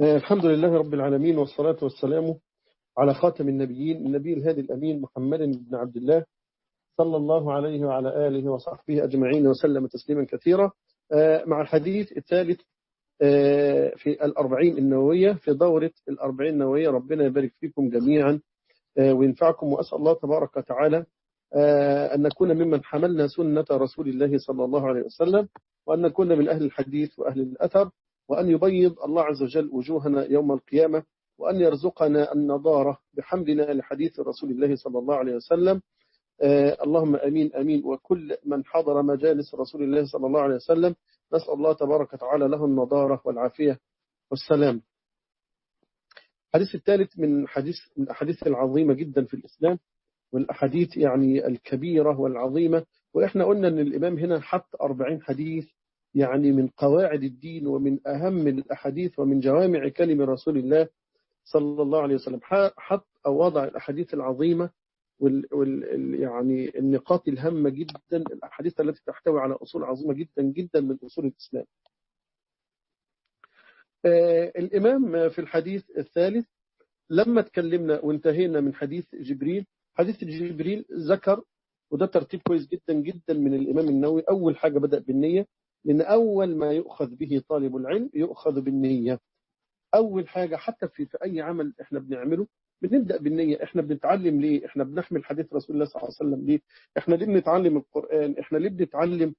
الحمد لله رب العالمين والصلاة والسلام على خاتم النبيين النبي الهادي الأمين محمد بن عبد الله صلى الله عليه وعلى آله وصحبه أجمعين وسلم تسليما كثيرا مع الحديث الثالث في الأربعين النووية في دورة الأربعين النووية ربنا يبارك فيكم جميعا وينفعكم وأسأل الله تبارك وتعالى أن نكون ممن حملنا سنة رسول الله صلى الله عليه وسلم وأن نكون من أهل الحديث وأهل الأثر وأن يبيض الله عز وجل وجوهنا يوم القيامة وأن يرزقنا النضارة بحملنا لحديث رسول الله صلى الله عليه وسلم اللهم أمين أمين وكل من حضر مجالس رسول الله صلى الله عليه وسلم نسأل الله تبارك وتعالى له النضارة والعافية والسلام الحديث الثالث من حديث من الأحاديث العظيمة جدا في الإسلام والأحاديث يعني الكبيرة والعظيمة وإحنا قلنا أن الإمام هنا حط أربعين حديث يعني من قواعد الدين ومن أهم الأحاديث ومن جوامع كلمة رسول الله صلى الله عليه وسلم حط أو وضع الأحاديث العظيمة وال وال يعني النقاط الهامة جدا الأحاديث التي تحتوي على أصول عظيمة جدا جدا من أصول الإسلام آه الإمام في الحديث الثالث لما تكلمنا وانتهينا من حديث جبريل حديث جبريل ذكر وده ترتيب كويس جدا جدا من الإمام النووي أول حاجة بدأ بالنية لأن أول ما يؤخذ به طالب العلم يؤخذ بالنية أول حاجة حتى في, في أي عمل إحنا بنعمله بنبدأ بالنية إحنا بنتعلم ليه إحنا بنحمل حديث رسول الله صلى الله عليه وسلم ليه إحنا ليه بنتعلم القرآن إحنا ليه بنتعلم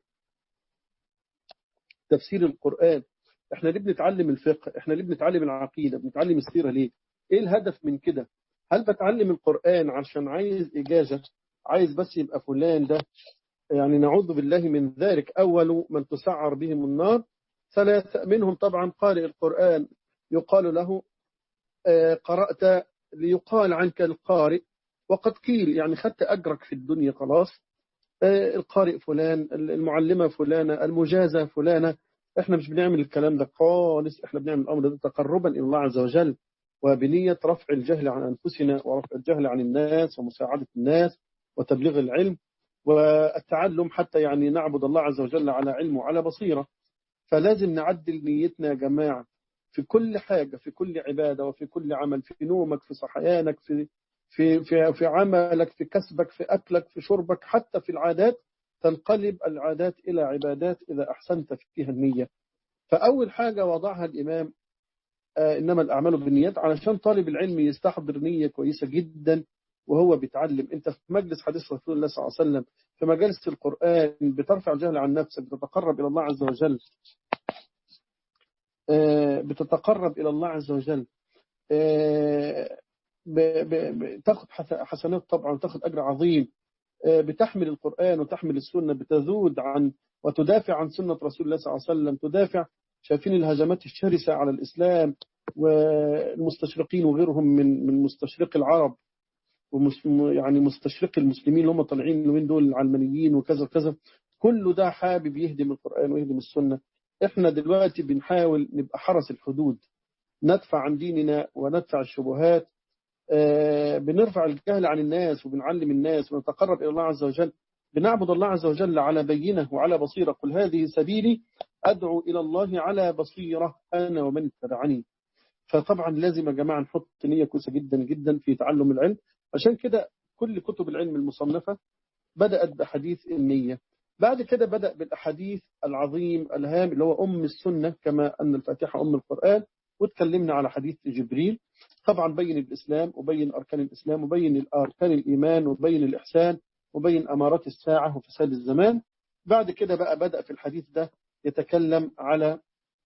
تفسير القرآن إحنا ليه بنتعلم الفقه إحنا ليه بنتعلم العقيدة بنتعلم السيرة ليه إيه الهدف من كده هل بتعلم القرآن عشان عايز إجازة عايز بس يبقى فلان ده يعني نعوذ بالله من ذلك أول من تسعر بهم النار ثلاثة منهم طبعا قارئ القرآن يقال له قرأت ليقال عنك القارئ وقد قيل يعني خدت أجرك في الدنيا خلاص القارئ فلان المعلمة فلانة المجازة فلانة احنا مش بنعمل الكلام ده خالص احنا بنعمل الأمر ده تقربا إلى الله عز وجل وبنية رفع الجهل عن أنفسنا ورفع الجهل عن الناس ومساعدة الناس وتبليغ العلم والتعلم حتى يعني نعبد الله عز وجل على علم وعلى بصيرة فلازم نعدل نيتنا يا جماعة في كل حاجة في كل عبادة وفي كل عمل في نومك في صحيانك في في في في عملك في كسبك في أكلك في شربك حتى في العادات تنقلب العادات إلى عبادات إذا أحسنت فيها النية فأول حاجة وضعها الإمام آه إنما الأعمال بالنيات علشان طالب العلم يستحضر نية كويسة جدا وهو بيتعلم انت في مجلس حديث رسول الله صلى الله عليه وسلم في مجالس القرآن بترفع الجهل عن نفسك بتتقرب إلى الله عز وجل بتتقرب إلى الله عز وجل بتاخد حسنات طبعا وتاخد أجر عظيم بتحمل القرآن وتحمل السنة بتذود عن وتدافع عن سنة رسول الله صلى الله عليه وسلم تدافع شايفين الهجمات الشرسة على الإسلام والمستشرقين وغيرهم من من مستشرق العرب يعني مستشرق المسلمين اللي هم طالعين اليومين دول العلمانيين وكذا وكذا كله ده حابب يهدم القرآن ويهدم السنة احنا دلوقتي بنحاول نبقى حرس الحدود ندفع عن ديننا وندفع الشبهات آه بنرفع الجهل عن الناس وبنعلم الناس ونتقرب إلى الله عز وجل بنعبد الله عز وجل على بينه وعلى بصيرة قل هذه سبيلي أدعو إلى الله على بصيرة أنا ومن اتبعني فطبعا لازم يا جماعة نحط نية كويسة جدا جدا في تعلم العلم عشان كده كل كتب العلم المصنفة بدأت بحديث النية بعد كده بدأ بالأحاديث العظيم الهام اللي هو أم السنة كما أن الفاتحة أم القرآن وتكلمنا على حديث جبريل طبعا بين الإسلام وبين أركان الإسلام وبين أركان الإيمان وبين الإحسان وبين أمارات الساعة وفساد الزمان بعد كده بقى بدأ في الحديث ده يتكلم على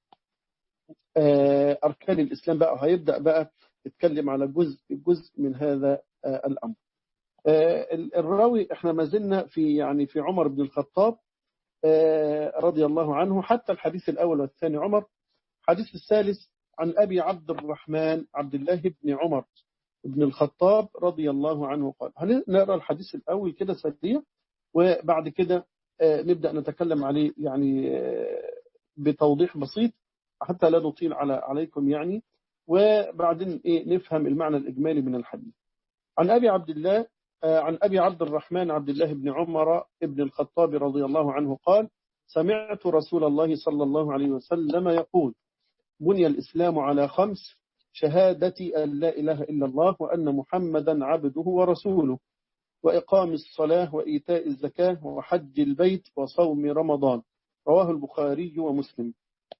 أركان الإسلام بقى وهيبدأ بقى يتكلم على جزء جزء من هذا الأمر الراوي احنا ما زلنا في يعني في عمر بن الخطاب رضي الله عنه حتى الحديث الأول والثاني عمر الحديث الثالث عن أبي عبد الرحمن عبد الله بن عمر بن الخطاب رضي الله عنه قال هنقرأ الحديث الأول كده سريع وبعد كده نبدأ نتكلم عليه يعني بتوضيح بسيط حتى لا نطيل على عليكم يعني وبعدين إيه نفهم المعنى الإجمالي من الحديث عن أبي عبد الله عن أبي عبد الرحمن عبد الله بن عمر ابن الخطاب رضي الله عنه قال سمعت رسول الله صلى الله عليه وسلم يقول بني الإسلام على خمس شهادة أن لا إله إلا الله وأن محمدا عبده ورسوله وإقام الصلاة وإيتاء الزكاة وحج البيت وصوم رمضان رواه البخاري ومسلم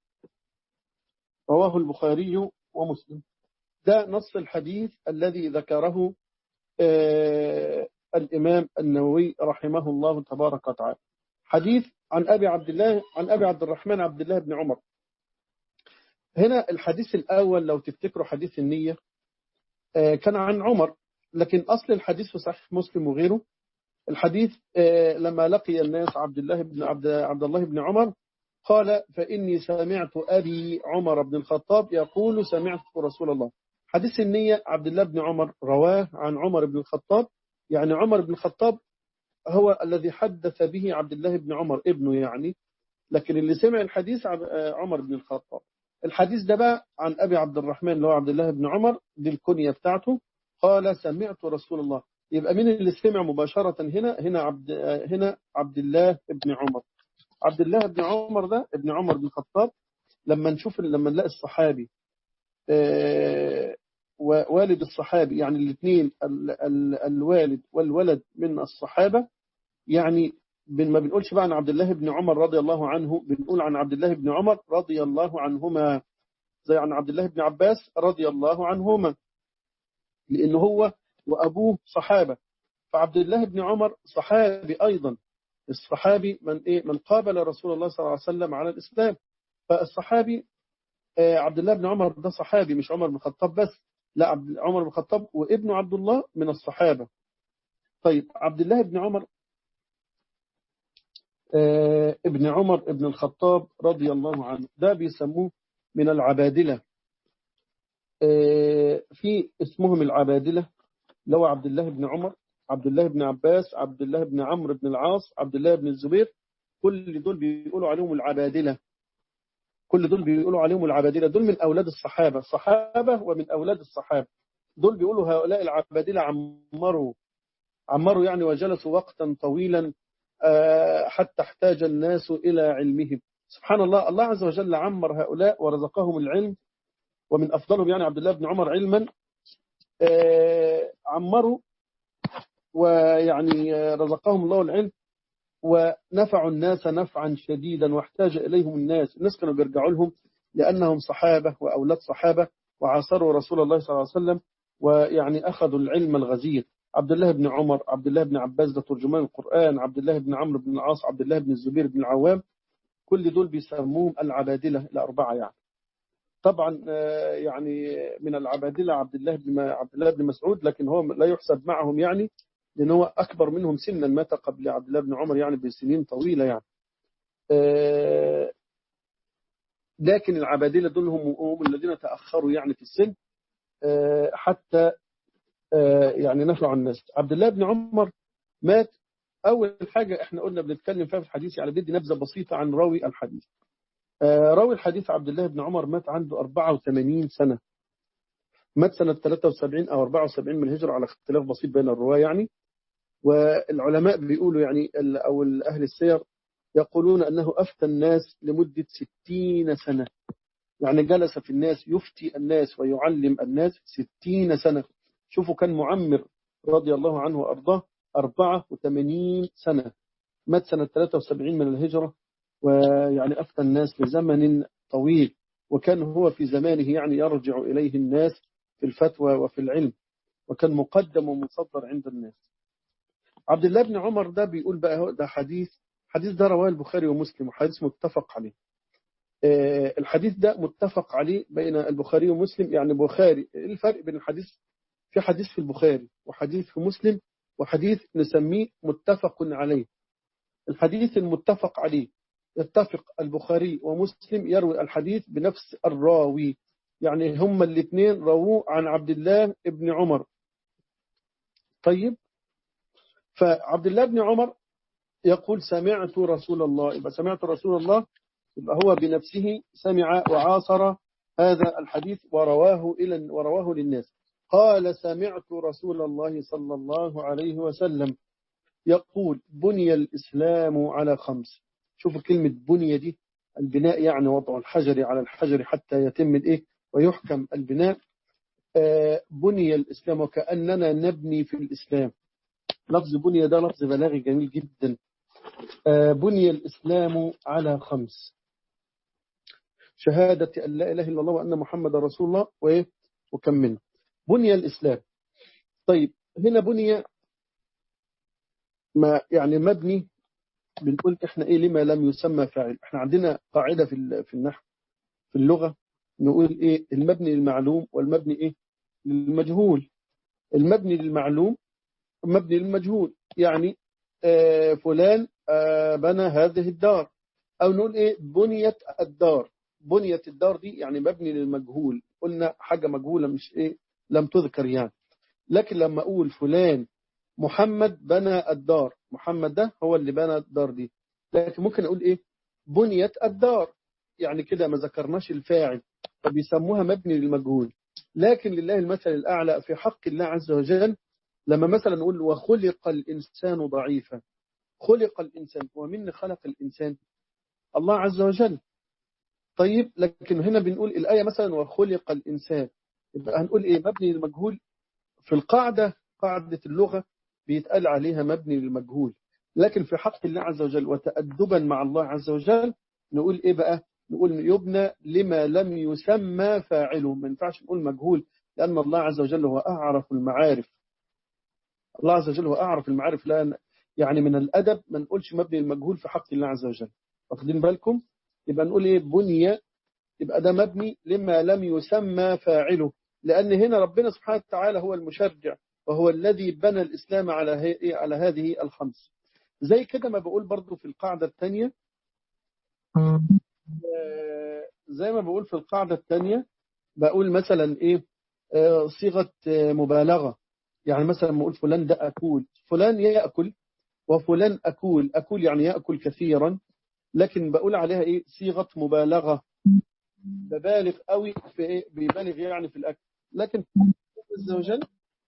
رواه البخاري ومسلم ده نص الحديث الذي ذكره آه الإمام النووي رحمه الله تبارك وتعالى حديث عن أبي عبد الله عن أبي عبد الرحمن عبد الله بن عمر هنا الحديث الأول لو تفتكروا حديث النية آه كان عن عمر لكن أصل الحديث في صحيح مسلم وغيره الحديث آه لما لقي الناس عبد الله بن عبد, عبد الله بن عمر قال فإني سمعت أبي عمر بن الخطاب يقول سمعت رسول الله حديث النية عبد الله بن عمر رواه عن عمر بن الخطاب يعني عمر بن الخطاب هو الذي حدث به عبد الله بن عمر ابنه يعني لكن اللي سمع الحديث عمر بن الخطاب الحديث ده بقى عن أبي عبد الرحمن اللي هو عبد الله بن عمر دي الكنية بتاعته قال سمعت رسول الله يبقى مين اللي سمع مباشرة هنا هنا عبد هنا عبد الله بن عمر عبد الله بن عمر ده ابن عمر بن الخطاب لما نشوف لما نلاقي الصحابي ووالد الصحابي يعني الاثنين الوالد والولد من الصحابة يعني ما بنقولش بقى عن عبد الله بن عمر رضي الله عنه بنقول عن عبد الله بن عمر رضي الله عنهما زي عن عبد الله بن عباس رضي الله عنهما لأن هو وأبوه صحابة فعبد الله بن عمر صحابي أيضا الصحابي من إيه من قابل رسول الله صلى الله عليه وسلم على الإسلام فالصحابي عبد الله بن عمر ده صحابي مش عمر بن الخطاب بس لا عبد عمر بن الخطاب وابنه عبد الله من الصحابة طيب عبد الله بن عمر ابن عمر ابن الخطاب رضي الله عنه ده بيسموه من العبادلة في اسمهم العبادلة لو عبد الله بن عمر عبد الله بن عباس عبد الله بن عمرو بن العاص عبد الله بن الزبير كل دول بيقولوا عليهم العبادلة كل دول بيقولوا عليهم العبادلة دول من أولاد الصحابة الصحابة ومن أولاد الصحابة دول بيقولوا هؤلاء العبادلة عمروا عمروا يعني وجلسوا وقتا طويلا حتى احتاج الناس إلى علمهم سبحان الله الله عز وجل عمر هؤلاء ورزقهم العلم ومن أفضلهم يعني عبد الله بن عمر علما عمروا ويعني رزقهم الله العلم ونفعوا الناس نفعا شديدا واحتاج إليهم الناس الناس كانوا بيرجعوا لهم لأنهم صحابة وأولاد صحابة وعاصروا رسول الله صلى الله عليه وسلم ويعني أخذوا العلم الغزير عبد الله بن عمر عبد الله بن عباس ده ترجمان القرآن عبد الله بن عمرو بن العاص عبد الله بن الزبير بن العوام كل دول بيسموهم العبادلة الأربعة يعني طبعا يعني من العبادلة عبد الله بن عبد الله بن مسعود لكن هو لا يحسب معهم يعني لأن هو أكبر منهم سنا مات قبل عبد الله بن عمر يعني بسنين طويلة يعني لكن العبادلة دول هم, هم الذين تأخروا يعني في السن حتى يعني نفعوا الناس عبد الله بن عمر مات أول حاجة احنا قلنا بنتكلم فيها في الحديث يعني بدي نبذة بسيطة عن راوي الحديث راوي الحديث عبد الله بن عمر مات عنده 84 سنة مات سنة 73 أو 74 من الهجرة على اختلاف بسيط بين الرواة يعني والعلماء بيقولوا يعني أو أهل السير يقولون أنه أفتى الناس لمدة 60 سنة يعني جلس في الناس يفتي الناس ويعلم الناس 60 سنة شوفوا كان معمر رضي الله عنه وأرضاه 84 سنة مات سنة 73 من الهجرة ويعني أفتى الناس لزمن طويل وكان هو في زمانه يعني يرجع إليه الناس في الفتوى وفي العلم وكان مقدم ومصدر عند الناس عبد الله بن عمر ده بيقول بقى ده حديث حديث ده رواه البخاري ومسلم وحديث متفق عليه الحديث ده متفق عليه بين البخاري ومسلم يعني بخاري الفرق بين الحديث في حديث في البخاري وحديث في مسلم وحديث نسميه متفق عليه الحديث المتفق عليه يتفق البخاري ومسلم يروي الحديث بنفس الراوي يعني هما الاثنين رووه عن عبد الله بن عمر طيب فعبد الله بن عمر يقول سمعت رسول الله يبقى سمعت رسول الله يبقى هو بنفسه سمع وعاصر هذا الحديث ورواه إلى ورواه للناس قال سمعت رسول الله صلى الله عليه وسلم يقول بني الإسلام على خمس شوفوا كلمة بني دي البناء يعني وضع الحجر على الحجر حتى يتم الإيه ويحكم البناء آه، بني الإسلام وكأننا نبني في الإسلام لفظ بني ده لفظ بلاغي جميل جدا آه، بني الإسلام على خمس شهادة أن لا إله إلا الله وأن محمد رسول الله وإيه وكمل بني الإسلام طيب هنا بني ما يعني مبني بنقول احنا ايه لما لم يسمى فاعل احنا عندنا قاعدة في في النحو في اللغة نقول ايه المبني للمعلوم والمبني ايه للمجهول المبني للمعلوم مبني للمجهول يعني آه فلان آه بنى هذه الدار او نقول ايه بنيت الدار بنيت الدار دي يعني مبني للمجهول قلنا حاجة مجهولة مش ايه لم تذكر يعني لكن لما اقول فلان محمد بنى الدار محمد ده هو اللي بنى الدار دي لكن ممكن اقول ايه بنيت الدار يعني كده ما ذكرناش الفاعل فبيسموها مبني للمجهول لكن لله المثل الأعلى في حق الله عز وجل لما مثلا نقول وخلق الإنسان ضعيفا خلق الإنسان ومن خلق الإنسان الله عز وجل طيب لكن هنا بنقول الآية مثلا وخلق الإنسان يبقى هنقول إيه مبني للمجهول في القاعدة قاعدة اللغة بيتقال عليها مبني للمجهول لكن في حق الله عز وجل وتأدبا مع الله عز وجل نقول إيه بقى نقول يبنى لما لم يسمى فاعله ما ينفعش نقول مجهول لأن الله عز وجل هو أعرف المعارف الله عز وجل هو أعرف المعارف لا يعني من الأدب ما نقولش مبني المجهول في حق الله عز وجل واخدين بالكم يبقى نقول إيه بني يبقى ده مبني لما لم يسمى فاعله لأن هنا ربنا سبحانه وتعالى هو المشرع وهو الذي بنى الإسلام على على هذه الخمس زي كده ما بقول برضو في القاعدة الثانية زي ما بقول في القاعدة الثانية بقول مثلا إيه صيغة مبالغة يعني مثلا بقول فلان ده أكول فلان يأكل وفلان أكول أكول يعني يأكل كثيرا لكن بقول عليها إيه صيغة مبالغة ببالغ قوي في إيه بيبالغ يعني في الأكل لكن عز وجل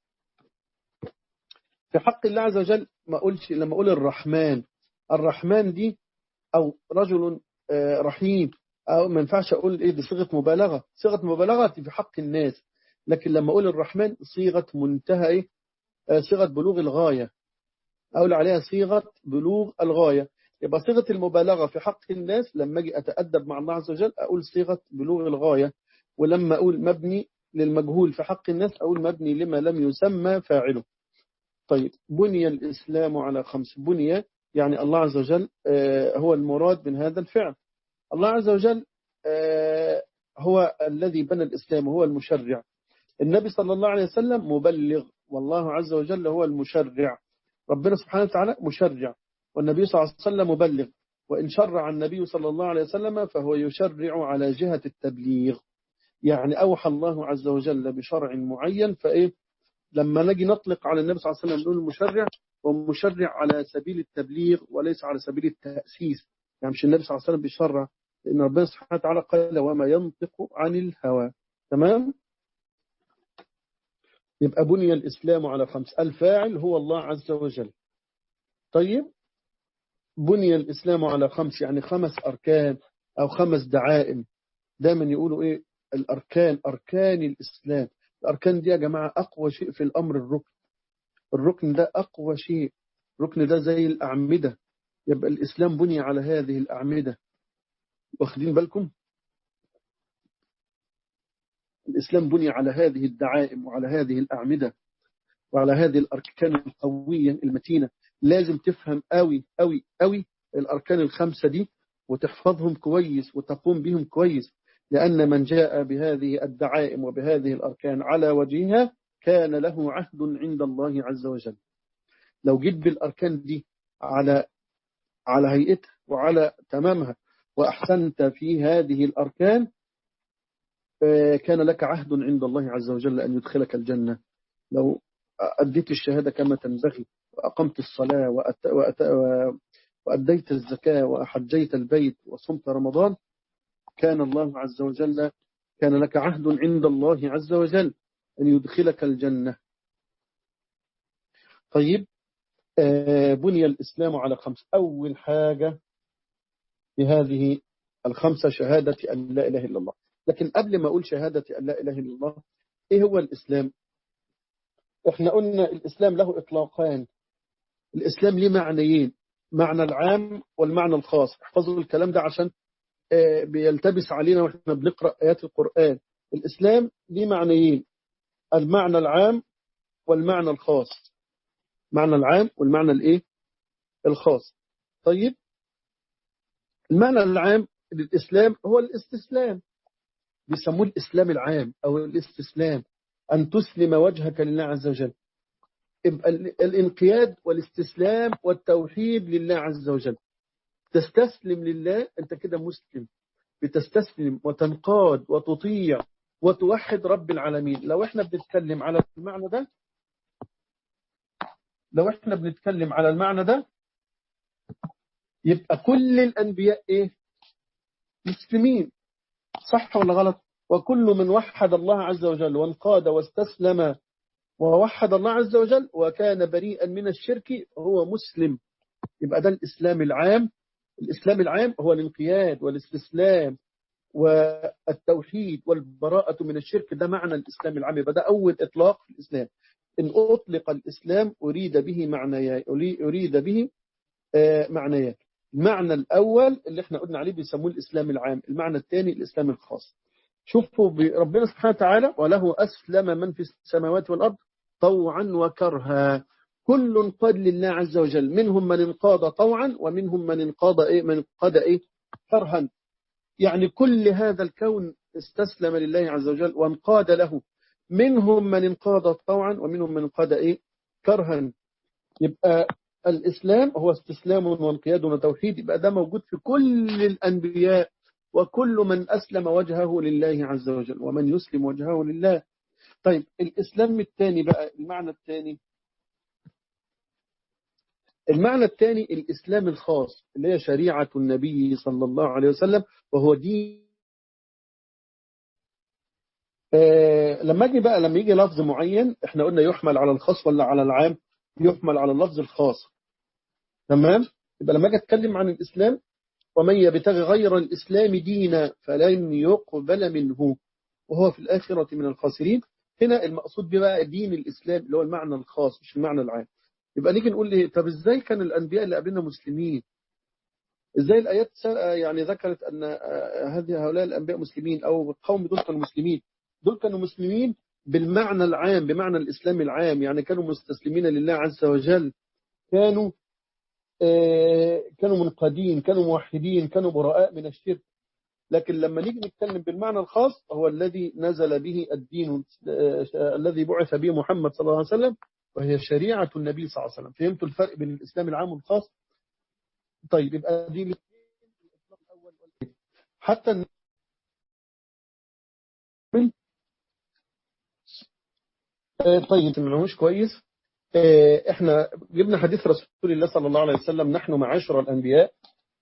في حق الله عز وجل ما أقولش لما أقول الرحمن الرحمن دي أو رجل رحيم أو ما ينفعش أقول إيه دي صيغة مبالغة صيغة مبالغة في حق الناس لكن لما أقول الرحمن صيغة منتهى إيه صيغة بلوغ الغاية أقول عليها صيغة بلوغ الغاية يبقى صيغة المبالغة في حق الناس لما أجي أتأدب مع الله عز وجل أقول صيغة بلوغ الغاية ولما أقول مبني للمجهول في حق الناس أقول مبني لما لم يسمى فاعله طيب بني الإسلام على خمس بني يعني الله عز وجل هو المراد من هذا الفعل الله عز وجل هو الذي بنى الإسلام وهو المشرع النبي صلى الله عليه وسلم مبلغ والله عز وجل هو المشرع ربنا سبحانه وتعالى مشرع والنبي صلى الله عليه وسلم مبلغ وإن شرع النبي صلى الله عليه وسلم فهو يشرع على جهة التبليغ يعني أوحى الله عز وجل بشرع معين فإيه لما نجي نطلق على النبي صلى الله عليه وسلم نقول المشرع هو مشرع على سبيل التبليغ وليس على سبيل التأسيس يعني مش النبي صلى الله عليه وسلم بيشرع لأن ربنا سبحانه وتعالى قال وما ينطق عن الهوى تمام يبقى بني الإسلام على خمس الفاعل هو الله عز وجل طيب بني الإسلام على خمس يعني خمس أركان أو خمس دعائم دايما يقولوا إيه الأركان أركان الإسلام الأركان دي يا جماعة أقوى شيء في الأمر الركن الركن ده أقوى شيء الركن ده زي الأعمدة يبقى الإسلام بني على هذه الأعمدة واخدين بالكم الإسلام بني على هذه الدعائم وعلى هذه الأعمدة وعلى هذه الأركان القوية المتينة لازم تفهم قوي قوي قوي الأركان الخمسة دي وتحفظهم كويس وتقوم بهم كويس لأن من جاء بهذه الدعائم وبهذه الأركان على وجهها كان له عهد عند الله عز وجل لو جيت بالأركان دي على على هيئتها وعلى تمامها وأحسنت في هذه الأركان كان لك عهد عند الله عز وجل أن يدخلك الجنة لو أديت الشهادة كما تنبغي وأقمت الصلاة وأت... وأت... وأديت الزكاة وأحجيت البيت وصمت رمضان كان الله عز وجل كان لك عهد عند الله عز وجل أن يدخلك الجنة طيب بني الإسلام على خمس أول حاجة في هذه الخمسة شهادة أن لا إله إلا الله لكن قبل ما أقول شهادة أن لا إله إلا الله إيه هو الإسلام إحنا قلنا الإسلام له إطلاقان الإسلام ليه معنيين معنى العام والمعنى الخاص احفظوا الكلام ده عشان بيلتبس علينا وإحنا بنقرأ آيات القرآن الإسلام ليه معنيين المعنى العام والمعنى الخاص معنى العام والمعنى الإيه الخاص طيب المعنى العام للإسلام هو الاستسلام بيسموه الإسلام العام أو الاستسلام أن تسلم وجهك لله عز وجل الانقياد والاستسلام والتوحيد لله عز وجل تستسلم لله أنت كده مسلم بتستسلم وتنقاد وتطيع وتوحد رب العالمين لو احنا بنتكلم على المعنى ده لو احنا بنتكلم على المعنى ده يبقى كل الأنبياء ايه مسلمين صح ولا غلط وكل من وحد الله عز وجل وانقاد واستسلم ووحد الله عز وجل وكان بريئا من الشرك هو مسلم يبقى ده الإسلام العام الإسلام العام هو الانقياد والاستسلام والتوحيد والبراءة من الشرك ده معنى الإسلام العام يبقى ده أول إطلاق في الإسلام إن أطلق الإسلام أريد به معنيان أريد به معنيان المعنى الأول اللي احنا قلنا عليه بيسموه الإسلام العام المعنى الثاني الإسلام الخاص شوفوا ربنا سبحانه وتعالى وله أسلم من في السماوات والأرض طوعا وكرها كل انقاد لله عز وجل منهم من انقاد طوعا ومنهم من انقاد إيه من انقاد إيه كرها يعني كل هذا الكون استسلم لله عز وجل وانقاد له منهم من انقاد طوعا ومنهم من انقاد إيه كرها يبقى الإسلام هو استسلام وانقياد وتوحيد يبقى ده موجود في كل الأنبياء وكل من أسلم وجهه لله عز وجل ومن يسلم وجهه لله طيب الإسلام الثاني بقى المعنى الثاني المعنى الثاني الإسلام الخاص اللي هي شريعة النبي صلى الله عليه وسلم وهو دين آه لما اجي بقى لما يجي لفظ معين احنا قلنا يحمل على الخاص ولا على العام يحمل على اللفظ الخاص تمام يبقى لما اجي اتكلم عن الإسلام ومن يبتغي غير الإسلام دينا فلن يقبل منه وهو في الآخرة من الخاسرين هنا المقصود بقى دين الإسلام اللي هو المعنى الخاص مش المعنى العام يبقى نيجي نقول ليه طب ازاي كان الأنبياء اللي قبلنا مسلمين ازاي الآيات يعني ذكرت أن هذه هؤلاء الأنبياء مسلمين أو قوم دول كانوا مسلمين دول كانوا مسلمين بالمعنى العام بمعنى الإسلام العام يعني كانوا مستسلمين لله عز وجل كانوا كانوا منقادين كانوا موحدين كانوا براء من الشرك لكن لما نيجي نتكلم بالمعنى الخاص هو الذي نزل به الدين الذي بعث به محمد صلى الله عليه وسلم وهي شريعة النبي صلى الله عليه وسلم فهمتوا الفرق بين الإسلام العام والخاص طيب يبقى دي حتى طيب تمنعوش كويس احنا جبنا حديث رسول الله صلى الله عليه وسلم نحن معاشر الأنبياء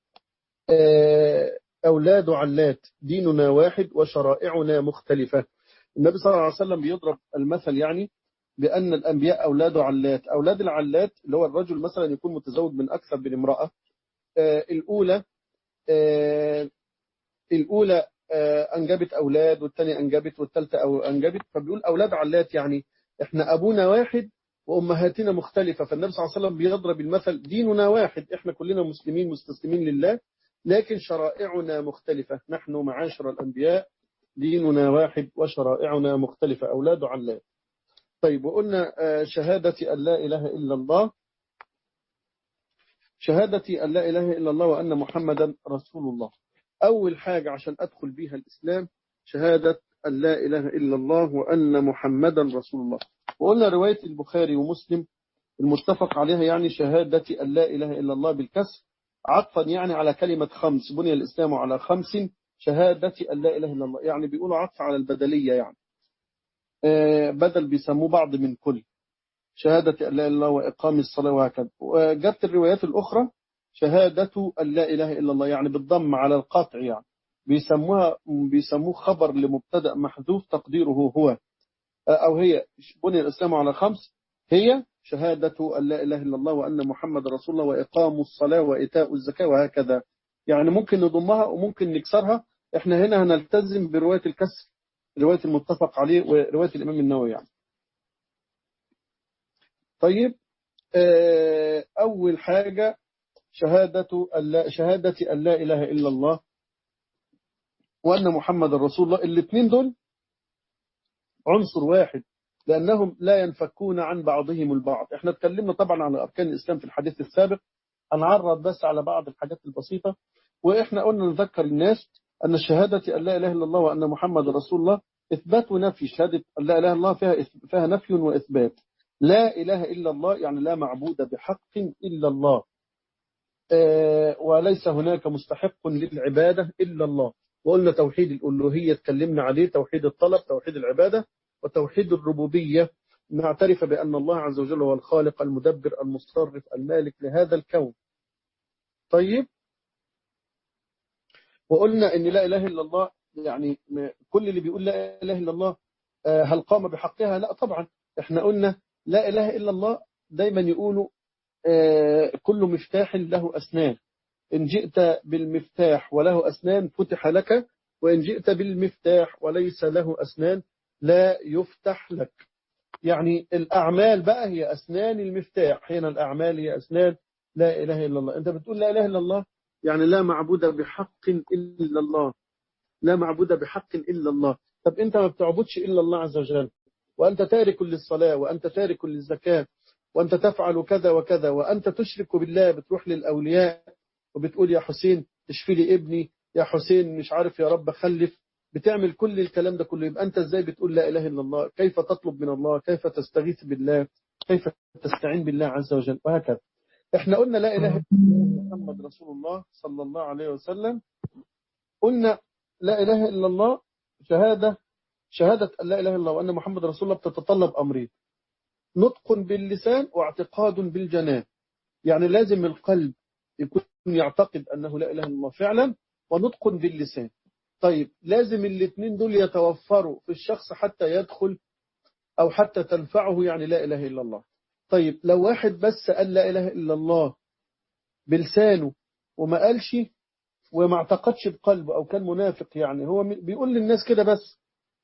أولاد علات ديننا واحد وشرائعنا مختلفة النبي صلى الله عليه وسلم بيضرب المثل يعني بأن الأنبياء أولاد علات أولاد العلات اللي هو الرجل مثلا يكون متزوج من أكثر من امرأة الأولى الأولى أنجبت أولاد والثانية أنجبت والثالثة أو أنجبت فبيقول أولاد علات يعني إحنا أبونا واحد وأمهاتنا مختلفة فالنبي صلى الله عليه وسلم بيضرب المثل ديننا واحد إحنا كلنا مسلمين مستسلمين لله لكن شرائعنا مختلفة نحن معاشر الأنبياء ديننا واحد وشرائعنا مختلفة أولاد علات طيب وقلنا شهادة أن لا إله إلا الله شهادة أن لا إله إلا الله وأن محمدا رسول الله أول حاجة عشان أدخل بها الإسلام شهادة أن لا إله إلا الله وأن محمدا رسول الله وقلنا رواية البخاري ومسلم المتفق عليها يعني شهادة أن لا إله إلا الله بالكسر عطفا يعني على كلمة خمس بني الإسلام على خمس شهادة أن لا إله إلا الله يعني بيقولوا عطف على البدلية يعني بدل بيسموه بعض من كل شهادة أن لا إله إلا الله وإقام الصلاة وهكذا وجدت الروايات الأخرى شهادة أن لا إله إلا الله يعني بالضم على القطع يعني بيسموها بيسموه خبر لمبتدأ محذوف تقديره هو أو هي بني الإسلام على خمس هي شهادة أن لا إله إلا الله وأن محمد رسول الله وإقام الصلاة وإيتاء الزكاة وهكذا يعني ممكن نضمها وممكن نكسرها احنا هنا هنلتزم برواية الكسر رواية المتفق عليه ورواية الإمام النووي يعني طيب أول حاجة شهادة أن شهادة أن لا إله إلا الله وأن محمد رسول الله الاثنين دول عنصر واحد لأنهم لا ينفكون عن بعضهم البعض احنا اتكلمنا طبعا عن أركان الإسلام في الحديث السابق هنعرض بس على بعض الحاجات البسيطة وإحنا قلنا نذكر الناس أن شهادة أن لا إله إلا الله وأن محمد رسول الله إثبات ونفي شهادة أن لا إله إلا الله فيها, فيها نفي وإثبات لا إله إلا الله يعني لا معبود بحق إلا الله وليس هناك مستحق للعبادة إلا الله وقلنا توحيد الألوهية تكلمنا عليه توحيد الطلب توحيد العبادة وتوحيد الربوبية نعترف بأن الله عز وجل هو الخالق المدبر المصرف المالك لهذا الكون طيب وقلنا أن لا إله إلا الله يعني كل اللي بيقول لا إله إلا الله هل قام بحقها لا طبعا احنا قلنا لا إله إلا الله دايما يقولوا كل مفتاح له أسنان إن جئت بالمفتاح وله أسنان فتح لك وإن جئت بالمفتاح وليس له أسنان لا يفتح لك يعني الأعمال بقى هي أسنان المفتاح هنا الأعمال هي أسنان لا إله إلا الله أنت بتقول لا إله إلا الله يعني لا معبود بحق إلا الله لا معبود بحق إلا الله طب أنت ما بتعبدش إلا الله عز وجل وأنت تارك للصلاة وأنت تارك للزكاة وأنت تفعل كذا وكذا وأنت تشرك بالله بتروح للأولياء وبتقول يا حسين اشفي لي ابني يا حسين مش عارف يا رب خلف بتعمل كل الكلام ده كله يبقى أنت إزاي بتقول لا إله إلا الله كيف تطلب من الله كيف تستغيث بالله كيف تستعين بالله عز وجل وهكذا احنا قلنا لا إله إلا الله محمد رسول الله صلى الله عليه وسلم قلنا لا إله إلا الله شهادة شهادة أن لا إله إلا الله وأن محمد رسول الله بتتطلب أمرين نطق باللسان واعتقاد بالجنان يعني لازم القلب يكون يعتقد أنه لا إله إلا الله فعلا ونطق باللسان طيب لازم الاثنين دول يتوفروا في الشخص حتى يدخل أو حتى تنفعه يعني لا إله إلا الله طيب لو واحد بس قال لا إله إلا الله بلسانه وما قالش وما اعتقدش بقلبه أو كان منافق يعني هو بيقول للناس كده بس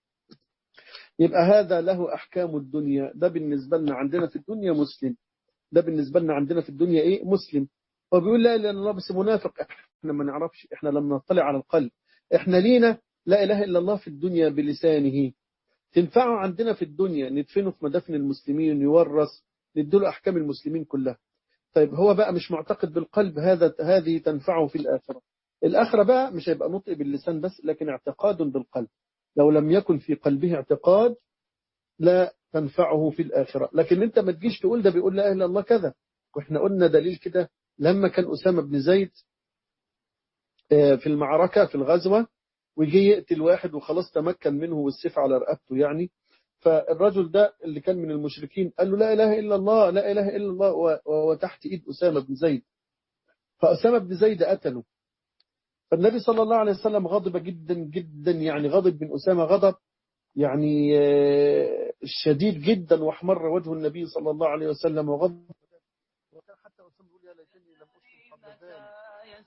يبقى هذا له أحكام الدنيا ده بالنسبة لنا عندنا في الدنيا مسلم ده بالنسبة لنا عندنا في الدنيا إيه مسلم هو بيقول لا إله إلا الله بس منافق إحنا ما نعرفش إحنا لم نطلع على القلب إحنا لينا لا إله إلا الله في الدنيا بلسانه تنفعه عندنا في الدنيا ندفنه في مدافن المسلمين يورث نديله أحكام المسلمين كلها طيب هو بقى مش معتقد بالقلب هذا هذه تنفعه في الآخرة الآخرة بقى مش هيبقى نطق باللسان بس لكن اعتقاد بالقلب لو لم يكن في قلبه اعتقاد لا تنفعه في الآخرة لكن انت ما تجيش تقول ده بيقول لا إله إلا الله كذا واحنا قلنا دليل كده لما كان أسامة بن زيد في المعركة في الغزوة ويجي يقتل واحد وخلاص تمكن منه والسيف على رقبته يعني فالرجل ده اللي كان من المشركين قال له لا إله إلا الله لا إله إلا الله وهو تحت إيد أسامة بن زيد فأسامة بن زيد قتله فالنبي صلى الله عليه وسلم غضب جدا جدا يعني غضب من أسامة غضب يعني شديد جدا واحمر وجه النبي صلى الله عليه وسلم وغضب وكان حتى أسامة يقول يا ليتني لم أسلم قبل ذلك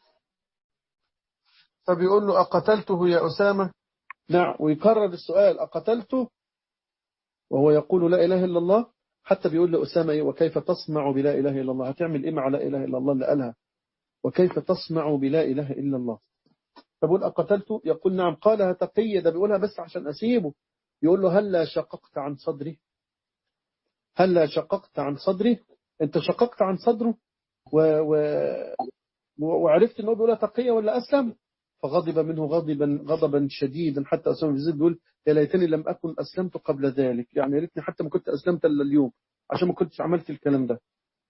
فبيقول له أقتلته يا أسامة نعم ويكرر السؤال أقتلته وهو يقول لا إله إلا الله حتى بيقول لأسامة إيه وكيف تصنع بلا إله إلا الله هتعمل إيه مع لا إله إلا الله اللي قالها وكيف تصنع بلا إله إلا الله فبقول أقتلته يقول نعم قالها تقية ده بيقولها بس عشان أسيبه يقول له هل لا شققت عن صدري هل لا شققت عن صدري انت شققت عن صدره و... و... وعرفت انه بيقولها تقية ولا أسلم فغضب منه غضبا غضبا شديدا حتى أسامة بن زيد بيقول يا ليتني لم أكن أسلمت قبل ذلك يعني يا ريتني حتى ما كنت أسلمت إلا اليوم عشان ما كنتش عملت الكلام ده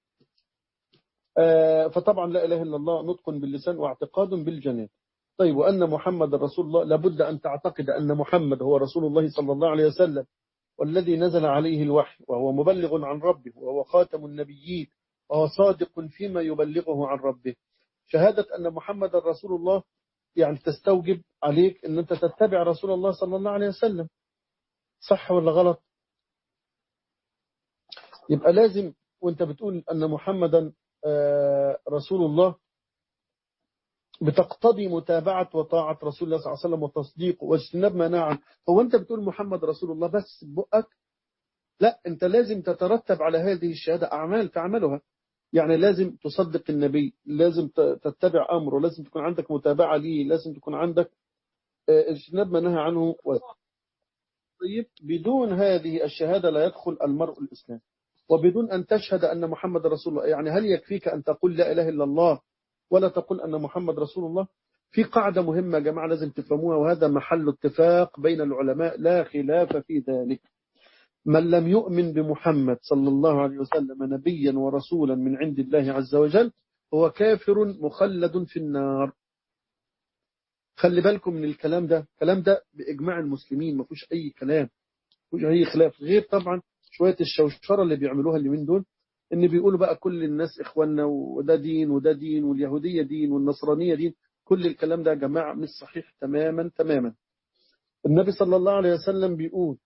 آه فطبعا لا إله إلا الله نطق باللسان واعتقاد بالجنان طيب وأن محمد رسول الله لابد أن تعتقد أن محمد هو رسول الله صلى الله عليه وسلم والذي نزل عليه الوحي وهو مبلغ عن ربه وهو خاتم النبيين وهو صادق فيما يبلغه عن ربه شهادة أن محمد رسول الله يعني تستوجب عليك أن أنت تتبع رسول الله صلى الله عليه وسلم صح ولا غلط يبقى لازم وانت بتقول أن محمدا رسول الله بتقتضي متابعة وطاعة رسول الله صلى الله عليه وسلم وتصديقه واجتناب ما نهى عنه هو أنت بتقول محمد رسول الله بس بقك لا أنت لازم تترتب على هذه الشهادة أعمال تعملها يعني لازم تصدق النبي لازم تتبع أمره لازم تكون عندك متابعة ليه لازم تكون عندك اجتناب ما نهى عنه طيب بدون هذه الشهادة لا يدخل المرء الإسلام وبدون أن تشهد أن محمد رسول الله يعني هل يكفيك أن تقول لا إله إلا الله ولا تقول أن محمد رسول الله في قاعدة مهمة يا جماعة لازم تفهموها وهذا محل اتفاق بين العلماء لا خلاف في ذلك من لم يؤمن بمحمد صلى الله عليه وسلم نبيا ورسولا من عند الله عز وجل هو كافر مخلد في النار خلي بالكم من الكلام ده الكلام ده بإجماع المسلمين ما فيهوش أي كلام ما فيهوش أي خلاف غير طبعا شوية الشوشرة اللي بيعملوها اللي من دول ان بيقولوا بقى كل الناس اخواننا وده دين وده دين واليهودية دين والنصرانية دين كل الكلام ده يا جماعة مش صحيح تماما تماما النبي صلى الله عليه وسلم بيقول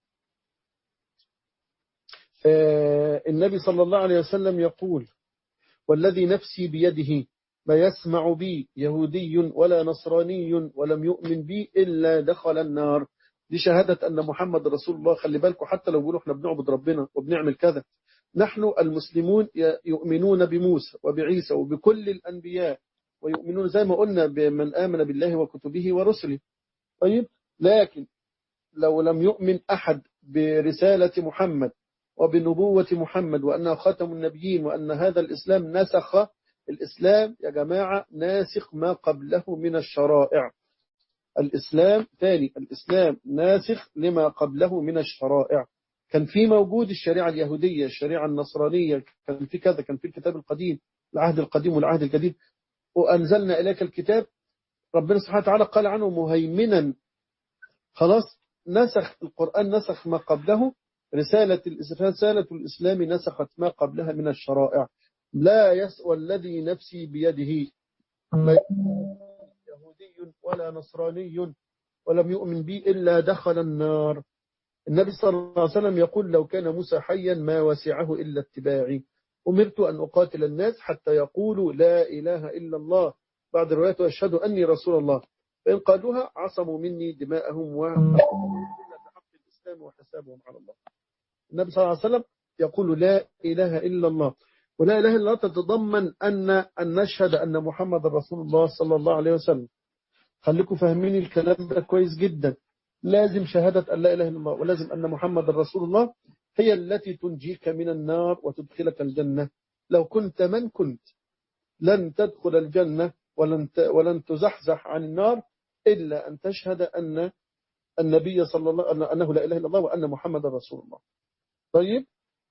آه النبي صلى الله عليه وسلم يقول والذي نفسي بيده ما يسمع بي يهودي ولا نصراني ولم يؤمن بي إلا دخل النار دي شهادة أن محمد رسول الله خلي بالكم حتى لو بيقولوا احنا بنعبد ربنا وبنعمل كذا نحن المسلمون يؤمنون بموسى وبعيسى وبكل الأنبياء ويؤمنون زي ما قلنا بمن آمن بالله وكتبه ورسله طيب لكن لو لم يؤمن أحد برسالة محمد وبنبوة محمد وأنه خاتم النبيين وأن هذا الإسلام نسخ الإسلام يا جماعة ناسخ ما قبله من الشرائع الإسلام ثاني الإسلام ناسخ لما قبله من الشرائع كان في موجود الشريعة اليهودية الشريعة النصرانية كان في كذا كان في الكتاب القديم العهد القديم والعهد الجديد وأنزلنا إليك الكتاب ربنا سبحانه وتعالى قال عنه مهيمنا خلاص نسخ القرآن نسخ ما قبله رسالة رسالة الإسلام نسخت ما قبلها من الشرائع لا يسوى الذي نفسي بيده يهودي ولا نصراني ولم يؤمن بي إلا دخل النار النبي صلى الله عليه وسلم يقول لو كان موسى حيا ما وسعه إلا اتباعي أمرت أن أقاتل الناس حتى يقولوا لا إله إلا الله بعد رواية وأشهد أني رسول الله فإن قالوها عصموا مني دماءهم وحق الإسلام وحسابهم على الله النبي صلى الله عليه وسلم يقول لا إله إلا الله ولا إله إلا الله تتضمن أن أن نشهد أن محمد رسول الله صلى الله عليه وسلم خليكم فاهمين الكلام ده كويس جدا لازم شهادة أن لا إله إلا الله ولازم أن محمد رسول الله هي التي تنجيك من النار وتدخلك الجنة لو كنت من كنت لن تدخل الجنة ولن ولن تزحزح عن النار إلا أن تشهد أن النبي صلى الله عليه وسلم أنه لا إله إلا الله وأن محمد رسول الله طيب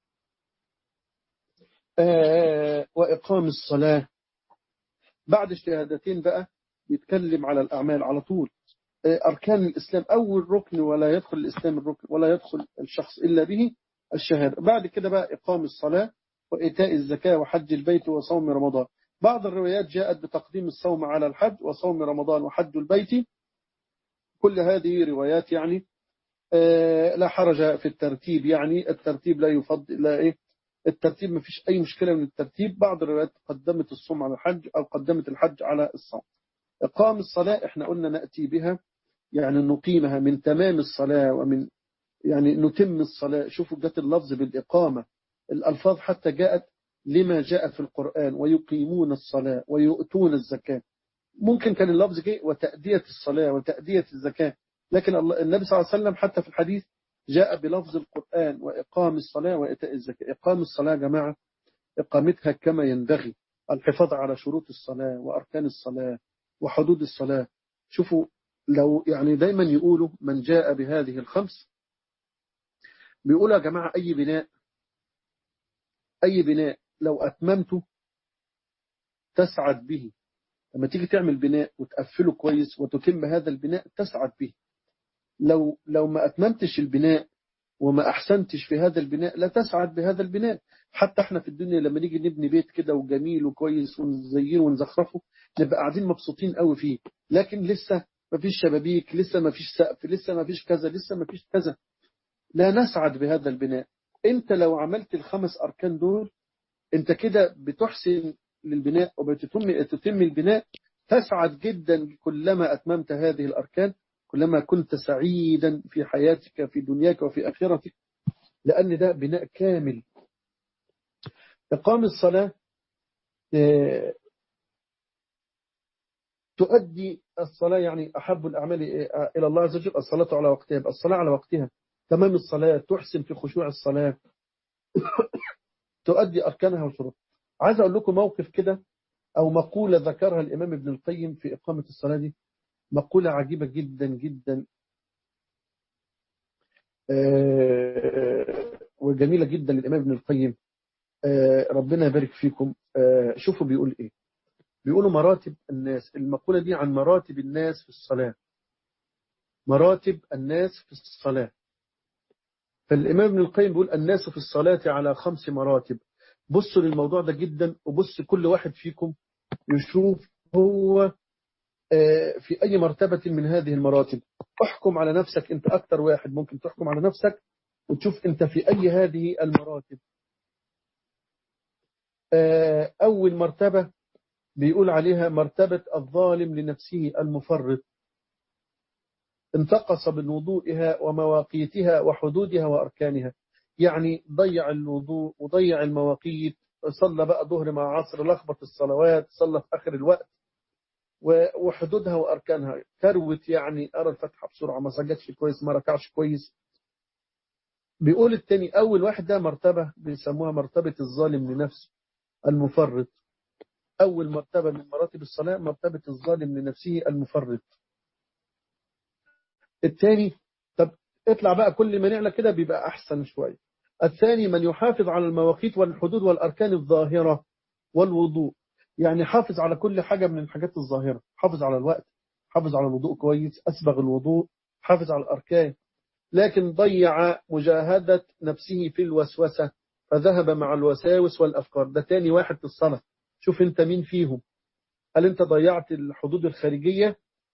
آه وإقام الصلاة بعد الشهادتين بقى يتكلم على الأعمال على طول أركان الإسلام أول ركن ولا يدخل الإسلام الركن ولا يدخل الشخص إلا به الشهادة بعد كده بقى إقام الصلاة وإيتاء الزكاة وحج البيت وصوم رمضان بعض الروايات جاءت بتقديم الصوم على الحج وصوم رمضان وحج البيت كل هذه روايات يعني لا حرج في الترتيب يعني الترتيب لا يفضل لا إيه الترتيب ما فيش أي مشكلة من الترتيب بعض الروايات قدمت الصوم على الحج أو قدمت الحج على الصوم إقام الصلاة إحنا قلنا نأتي بها يعني نقيمها من تمام الصلاة ومن يعني نتم الصلاة شوفوا جت اللفظ بالإقامة الألفاظ حتى جاءت لما جاء في القرآن ويقيمون الصلاة ويؤتون الزكاة ممكن كان اللفظ جاء وتأدية الصلاة وتأدية الزكاة لكن النبي صلى الله عليه وسلم حتى في الحديث جاء بلفظ القرآن وإقام الصلاة وإيتاء الزكاة إقام الصلاة يا جماعة إقامتها كما ينبغي الحفاظ على شروط الصلاة وأركان الصلاة وحدود الصلاة شوفوا لو يعني دايما يقولوا من جاء بهذه الخمس بيقولوا يا جماعة أي بناء أي بناء لو أتممته تسعد به لما تيجي تعمل بناء وتقفله كويس وتتم هذا البناء تسعد به لو لو ما أتممتش البناء وما أحسنتش في هذا البناء لا تسعد بهذا البناء حتى احنا في الدنيا لما نيجي نبني بيت كده وجميل وكويس ونزينه ونزخرفه نبقى قاعدين مبسوطين قوي فيه لكن لسه ما فيش شبابيك لسه ما فيش سقف لسه ما فيش كذا لسه ما فيش كذا لا نسعد بهذا البناء انت لو عملت الخمس أركان دول انت كده بتحسن للبناء وبتتم تتم البناء تسعد جدا كلما أتممت هذه الأركان كلما كنت سعيدا في حياتك في دنياك وفي آخرتك لأن ده بناء كامل إقام الصلاة تؤدي الصلاة يعني أحب الأعمال إلى الله عز وجل الصلاة على وقتها الصلاة على وقتها تمام الصلاة تحسن في خشوع الصلاة تؤدي أركانها وشروط عايز أقول لكم موقف كده أو مقولة ذكرها الإمام ابن القيم في إقامة الصلاة دي مقولة عجيبة جدا جدا وجميلة جدا للإمام ابن القيم ربنا يبارك فيكم شوفوا بيقول إيه بيقولوا مراتب الناس المقولة دي عن مراتب الناس في الصلاة مراتب الناس في الصلاة فالإمام ابن القيم بيقول الناس في الصلاة على خمس مراتب بصوا للموضوع ده جدا وبص كل واحد فيكم يشوف هو في أي مرتبة من هذه المراتب احكم على نفسك أنت أكتر واحد ممكن تحكم على نفسك وتشوف أنت في أي هذه المراتب أول مرتبة بيقول عليها مرتبة الظالم لنفسه المفرط انتقص من وضوئها ومواقيتها وحدودها وأركانها يعني ضيع الوضوء وضيع المواقيت صلى بقى ظهر مع عصر لخبط الصلوات صلى في آخر الوقت وحدودها وأركانها كروت يعني أرى الفتحة بسرعة ما سجدش كويس ما ركعش كويس بيقول التاني أول واحدة مرتبة بيسموها مرتبة الظالم لنفسه المفرط أول مرتبة من مراتب الصلاة مرتبة الظالم لنفسه المفرط الثاني طب اطلع بقى كل ما نعلى كده بيبقى أحسن شوية الثاني من يحافظ على المواقيت والحدود والأركان الظاهرة والوضوء يعني حافظ على كل حاجة من الحاجات الظاهرة حافظ على الوقت حافظ على الوضوء كويس أسبغ الوضوء حافظ على الأركان لكن ضيع مجاهدة نفسه في الوسوسة فذهب مع الوساوس والأفكار ده تاني واحد في الصلاة شوف انت مين فيهم هل انت ضيعت الحدود الخارجية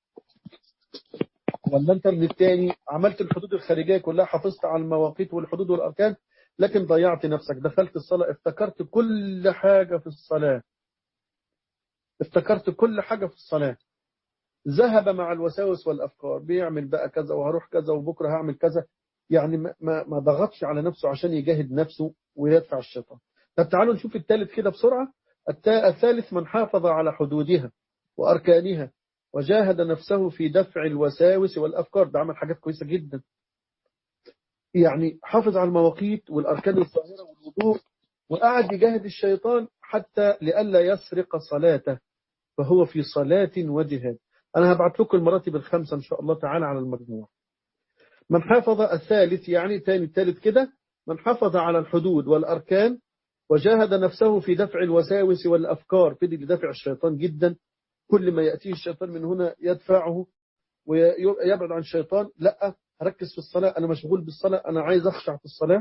ولا انت من التاني عملت الحدود الخارجية كلها حافظت على المواقيت والحدود والأركان لكن ضيعت نفسك دخلت الصلاة افتكرت كل حاجة في الصلاة افتكرت كل حاجة في الصلاة ذهب مع الوساوس والأفكار بيعمل بقى كذا وهروح كذا وبكرة هعمل كذا يعني ما, ما ضغطش على نفسه عشان يجاهد نفسه ويدفع الشيطان طب تعالوا نشوف الثالث كده بسرعة الثالث من حافظ على حدودها وأركانها وجاهد نفسه في دفع الوساوس والأفكار ده عمل حاجات كويسة جدا يعني حافظ على المواقيت والأركان الظاهرة والوضوء وقعد يجاهد الشيطان حتى لئلا يسرق صلاته فهو في صلاة وجهاد أنا هبعت لكم المراتب الخمسة إن شاء الله تعالى على المجموع من حافظ الثالث يعني تاني الثالث كده من حافظ على الحدود والأركان وجاهد نفسه في دفع الوساوس والأفكار فدي لدفع الشيطان جدا كل ما يأتيه الشيطان من هنا يدفعه ويبعد عن الشيطان لا ركز في الصلاة أنا مشغول بالصلاة أنا عايز أخشع في الصلاة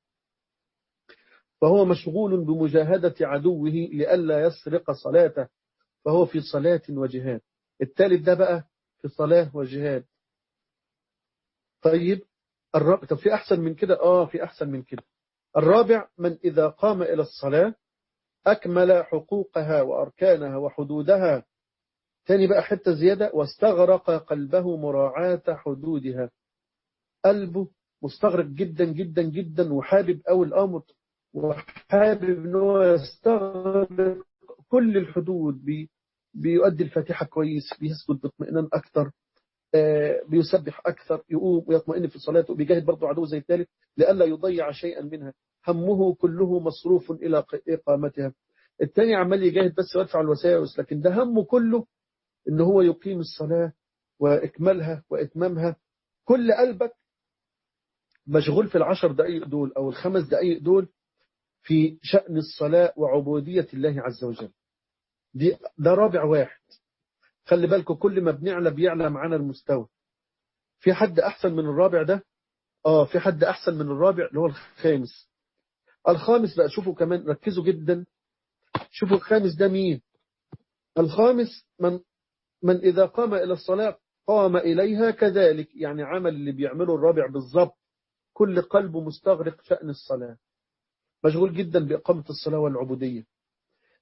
فهو مشغول بمجاهدة عدوه لئلا يسرق صلاته فهو في صلاة وجهاد الثالث ده بقى في صلاة وجهاد طيب الرابع طب في أحسن من كده آه في أحسن من كده الرابع من إذا قام إلى الصلاة أكمل حقوقها وأركانها وحدودها ثاني بقى حتة زيادة واستغرق قلبه مراعاة حدودها قلبه مستغرق جدا جدا جدا وحابب أول الأمر وحابب أنه يستغرق كل الحدود بي بيؤدي الفاتحة كويس بيسجد باطمئنان أكثر بيسبح أكثر يقوم ويطمئن في صلاته بيجاهد برضه عدو زي الثالث لئلا يضيع شيئا منها همه كله مصروف إلى إقامتها الثاني عمال يجاهد بس ويدفع الوساوس لكن ده همه كله إن هو يقيم الصلاة وإكمالها وإتمامها كل قلبك مشغول في العشر دقائق دول أو الخمس دقائق دول في شأن الصلاة وعبودية الله عز وجل دي ده رابع واحد خلي بالكم كل ما بنعلى بيعلى معانا المستوى في حد أحسن من الرابع ده آه في حد أحسن من الرابع اللي هو الخامس الخامس بقى شوفوا كمان ركزوا جدا شوفوا الخامس ده مين الخامس من من إذا قام إلى الصلاة قام إليها كذلك يعني عمل اللي بيعمله الرابع بالضبط كل قلبه مستغرق شأن الصلاة مشغول جدا بإقامة الصلاة والعبودية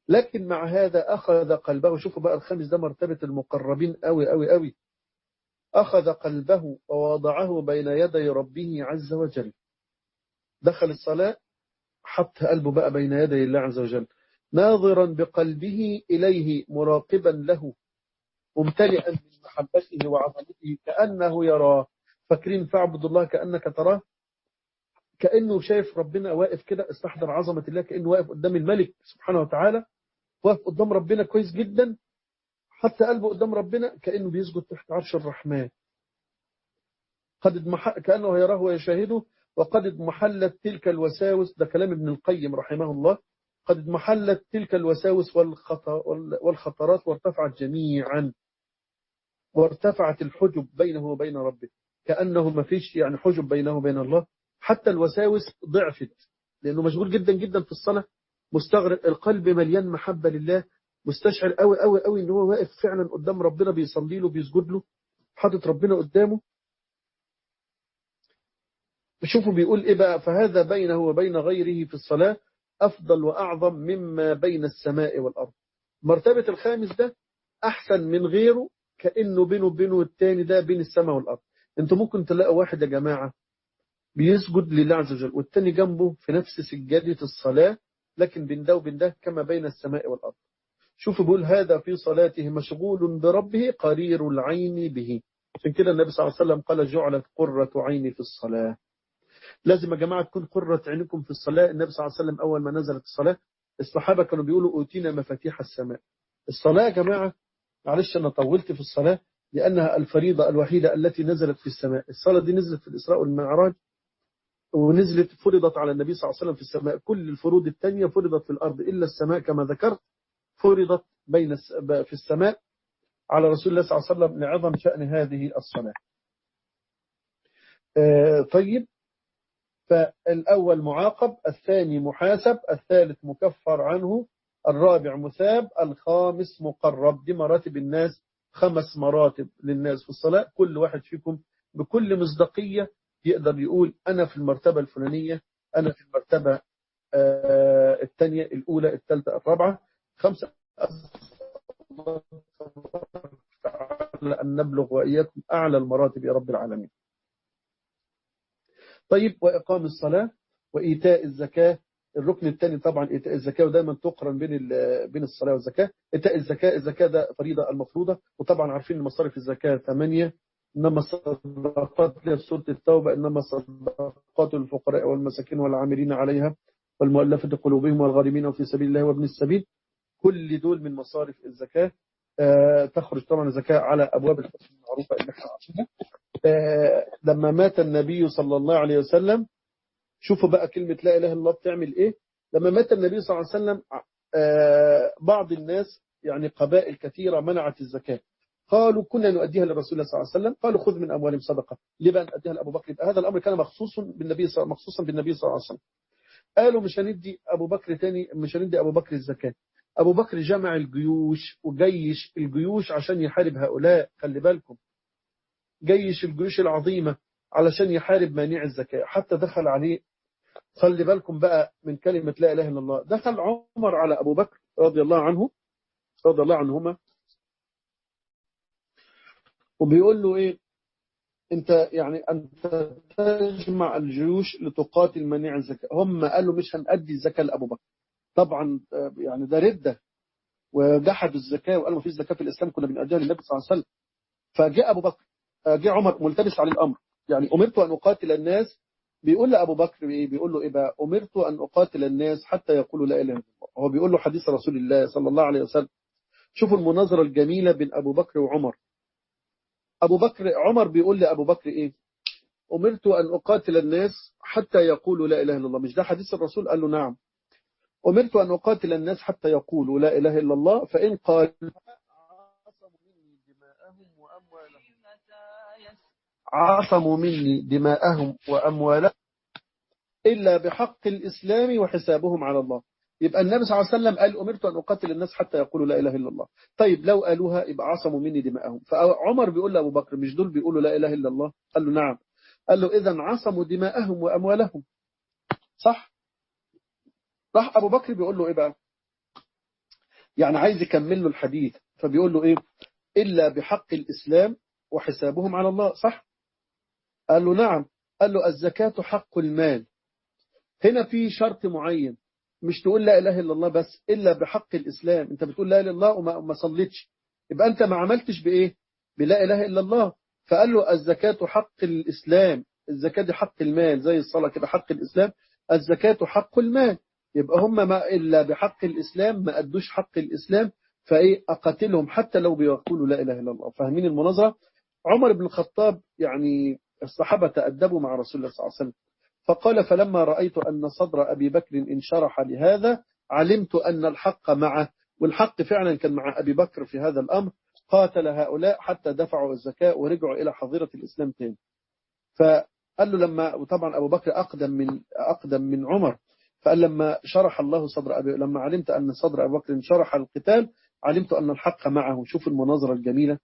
لكن مع هذا أخذ قلبه شوفوا بقى الخامس ده مرتبة المقربين قوي قوي قوي أخذ قلبه ووضعه بين يدي ربه عز وجل دخل الصلاة حط قلبه بقى بين يدي الله عز وجل ناظرا بقلبه إليه مراقبا له ممتلئا من محبته وعظمته كأنه يراه فاكرين فاعبد الله كأنك تراه كأنه شايف ربنا واقف كده استحضر عظمة الله كأنه واقف قدام الملك سبحانه وتعالى واقف قدام ربنا كويس جدا حتى قلبه قدام ربنا كأنه بيسجد تحت عرش الرحمن قد اضمح... كأنه يراه ويشاهده وقد اضمحلت تلك الوساوس ده كلام ابن القيم رحمه الله قد اضمحلت تلك الوساوس والخطرات وارتفعت جميعا وارتفعت الحجب بينه وبين ربه كأنه ما فيش يعني حجب بينه وبين الله حتى الوساوس ضعفت لأنه مشغول جدا جدا في الصلاة مستغرق القلب مليان محبة لله مستشعر قوي قوي قوي ان هو واقف فعلا قدام ربنا بيصلي له بيسجد له حاطط ربنا قدامه شوفوا بيقول ايه بقى فهذا بينه وبين غيره في الصلاة افضل واعظم مما بين السماء والارض مرتبة الخامس ده احسن من غيره كأنه بينه وبينه التاني ده بين السماء والارض انتوا ممكن تلاقوا واحد يا جماعة بيسجد لله عز وجل والتاني جنبه في نفس سجادة الصلاة لكن بين ده وبين ده كما بين السماء والأرض شوفوا بيقول هذا في صلاته مشغول بربه قرير العين به عشان كده النبي صلى الله عليه وسلم قال جعلت قرة عيني في الصلاة لازم يا جماعة تكون قرة عينكم في الصلاة النبي صلى الله عليه وسلم أول ما نزلت الصلاة الصحابة كانوا بيقولوا أوتينا مفاتيح السماء الصلاة يا جماعة معلش أنا طولت في الصلاة لأنها الفريضة الوحيدة التي نزلت في السماء الصلاة دي نزلت في الإسراء والمعراج ونزلت فرضت على النبي صلى الله عليه وسلم في السماء كل الفروض التانية فرضت في الأرض إلا السماء كما ذكرت فرضت بين في السماء على رسول الله صلى الله عليه وسلم لعظم شأن هذه الصلاة طيب فالأول معاقب الثاني محاسب الثالث مكفر عنه الرابع مثاب الخامس مقرب دي مراتب الناس خمس مراتب للناس في الصلاة كل واحد فيكم بكل مصداقية يقدر يقول أنا في المرتبة الفلانية أنا في المرتبة الثانية الأولى الثالثة الرابعة خمسة أن نبلغ وإياكم أعلى المراتب يا رب العالمين طيب وإقام الصلاة وإيتاء الزكاة الركن الثاني طبعا إيتاء الزكاة ودايما تقرن بين بين الصلاة والزكاة إيتاء الزكاة الزكاة ده فريضة المفروضة وطبعا عارفين مصاريف الزكاة ثمانية إنما الصدقات في سورة التوبة إنما صدقات الفقراء والمساكين والعاملين عليها والمؤلفة قلوبهم والغارمين وفي سبيل الله وابن السبيل كل دول من مصارف الزكاة آه تخرج طبعا الزكاة على أبواب الحكم المعروفة اللي احنا عارفينها آه لما مات النبي صلى الله عليه وسلم شوفوا بقى كلمة لا إله إلا الله بتعمل إيه لما مات النبي صلى الله عليه وسلم آه بعض الناس يعني قبائل كثيرة منعت الزكاة قالوا كنا نؤديها للرسول الله صلى الله عليه وسلم قالوا خذ من أموالهم صدقة ليه بقى نؤديها لأبو بكر يبقى هذا الأمر كان مخصوص بالنبي صلى مخصوصا بالنبي صلى الله عليه وسلم قالوا مش هندي أبو بكر تاني مش هندي أبو بكر الزكاة أبو بكر جمع الجيوش وجيش الجيوش عشان يحارب هؤلاء خلي بالكم جيش الجيوش العظيمة علشان يحارب مانع الزكاة حتى دخل عليه خلي بالكم بقى من كلمة لا إله إلا الله دخل عمر على أبو بكر رضي الله عنه رضي الله عنهما وبيقول له إيه انت يعني انت تجمع الجيوش لتقاتل منيع الزكاة هم قالوا مش هنأدي الزكاة لأبو بكر طبعا يعني ده ردة وجحدوا الزكاة وقالوا في الزكاة في الإسلام كنا بنأديها للنبي صلى الله عليه وسلم فجاء أبو بكر جاء عمر ملتبس على الأمر يعني أمرت أن أقاتل الناس بيقول لأبو بكر إيه بيقول له إيه بقى أمرت أن أقاتل الناس حتى يقولوا لا إله إلا الله هو بيقول له حديث رسول الله صلى الله عليه وسلم شوفوا المناظرة الجميلة بين أبو بكر وعمر أبو بكر عمر بيقول لأبو بكر إيه أمرت أن أقاتل الناس حتى يقولوا لا إله إلا الله مش ده حديث الرسول قال له نعم أمرت أن أقاتل الناس حتى يقولوا لا إله إلا الله فإن قال عصموا مني دماءهم وأموالهم إلا بحق الإسلام وحسابهم على الله يبقى النبي صلى الله عليه وسلم قال أمرت أن أقاتل الناس حتى يقولوا لا إله إلا الله طيب لو قالوها يبقى عصموا مني دماءهم فعمر بيقول لأبو بكر مش دول بيقولوا لا إله إلا الله قال له نعم قال له إذا عصموا دماءهم وأموالهم صح راح أبو بكر بيقول له إيه بقى يعني عايز يكمل له الحديث فبيقول له إيه إلا بحق الإسلام وحسابهم على الله صح قال له نعم قال له الزكاة حق المال هنا في شرط معين مش تقول لا إله إلا الله بس إلا بحق الإسلام أنت بتقول لا إله إلا الله وما ما صليتش يبقى أنت ما عملتش بإيه بلا إله إلا الله فقال له الزكاة حق الإسلام الزكاة دي حق المال زي الصلاة كده حق الإسلام الزكاة حق المال يبقى هم ما إلا بحق الإسلام ما أدوش حق الإسلام فإيه أقاتلهم حتى لو بيقولوا لا إله إلا الله فاهمين المناظرة عمر بن الخطاب يعني الصحابة تأدبوا مع رسول الله صلى الله عليه وسلم فقال فلما رأيت أن صدر أبي بكر انشرح لهذا علمت أن الحق معه والحق فعلا كان مع أبي بكر في هذا الأمر قاتل هؤلاء حتى دفعوا الزكاة ورجعوا إلى حظيرة الإسلام تاني فقال له لما وطبعا أبو بكر أقدم من أقدم من عمر فقال لما شرح الله صدر أبي لما علمت أن صدر أبي بكر شرح القتال علمت أن الحق معه شوف المناظرة الجميلة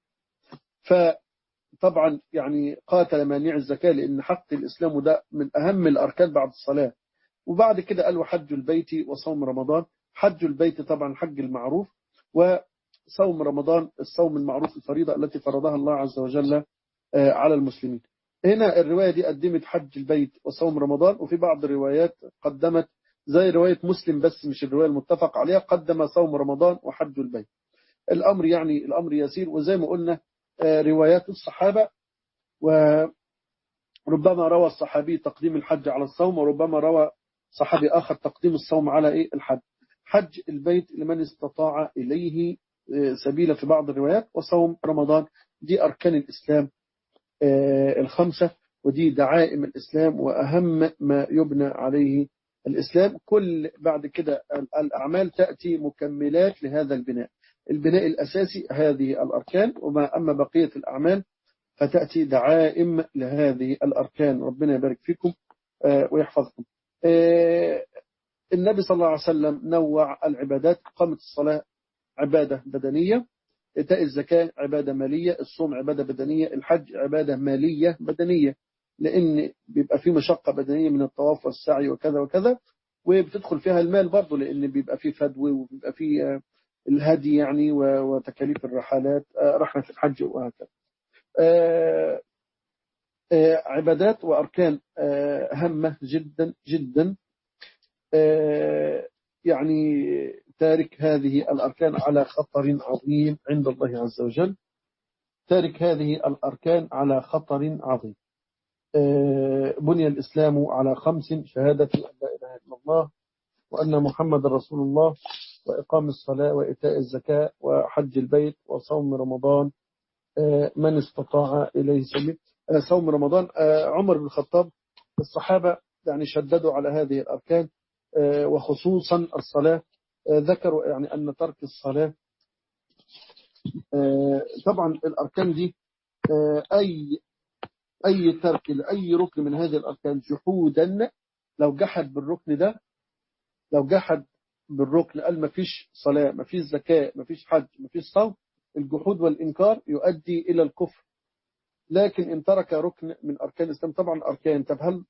فطبعا يعني قاتل مانع الزكاة لأن حق الإسلام ده من أهم الأركان بعد الصلاة وبعد كده قالوا حج البيت وصوم رمضان حج البيت طبعا حج المعروف وصوم رمضان الصوم المعروف الفريضة التي فرضها الله عز وجل على المسلمين هنا الرواية دي قدمت حج البيت وصوم رمضان وفي بعض الروايات قدمت زي رواية مسلم بس مش الرواية المتفق عليها قدم صوم رمضان وحج البيت الأمر يعني الأمر يسير وزي ما قلنا روايات الصحابة وربما روى الصحابي تقديم الحج على الصوم وربما روى صحابي آخر تقديم الصوم على إيه الحج حج البيت لمن استطاع إليه سبيل في بعض الروايات وصوم رمضان دي أركان الإسلام الخمسة ودي دعائم الإسلام وأهم ما يبنى عليه الإسلام كل بعد كده الأعمال تأتي مكملات لهذا البناء البناء الأساسي هذه الأركان وما أما بقية الأعمال فتأتي دعائم لهذه الأركان ربنا يبارك فيكم ويحفظكم النبي صلى الله عليه وسلم نوع العبادات قامت الصلاة عبادة بدنية إيتاء الزكاة عبادة مالية الصوم عبادة بدنية الحج عبادة مالية بدنية لأن بيبقى في مشقة بدنية من الطواف والسعي وكذا وكذا وبتدخل فيها المال برضه لأن بيبقى في فدوى وبيبقى في الهدي يعني وتكاليف الرحلات رحلة الحج وهكذا عبادات وأركان هامة جدا جدا يعني تارك هذه الأركان على خطر عظيم عند الله عز وجل تارك هذه الأركان على خطر عظيم بني الإسلام على خمس شهادة أن لا إله إلا الله وأن محمد رسول الله وإقام الصلاة وإيتاء الزكاة وحج البيت وصوم رمضان من استطاع إليه سبيل صوم رمضان عمر بن الخطاب الصحابة يعني شددوا على هذه الأركان وخصوصا الصلاة ذكروا يعني أن ترك الصلاة طبعا الأركان دي أي أي ترك لأي ركن من هذه الأركان جحودا لو جحد بالركن ده لو جحد بالركن قال ما فيش صلاة ما فيش زكاة ما فيش حج ما فيش صوم الجحود والإنكار يؤدي إلى الكفر لكن إن ترك ركن من أركان الإسلام طبعا أركان طب هل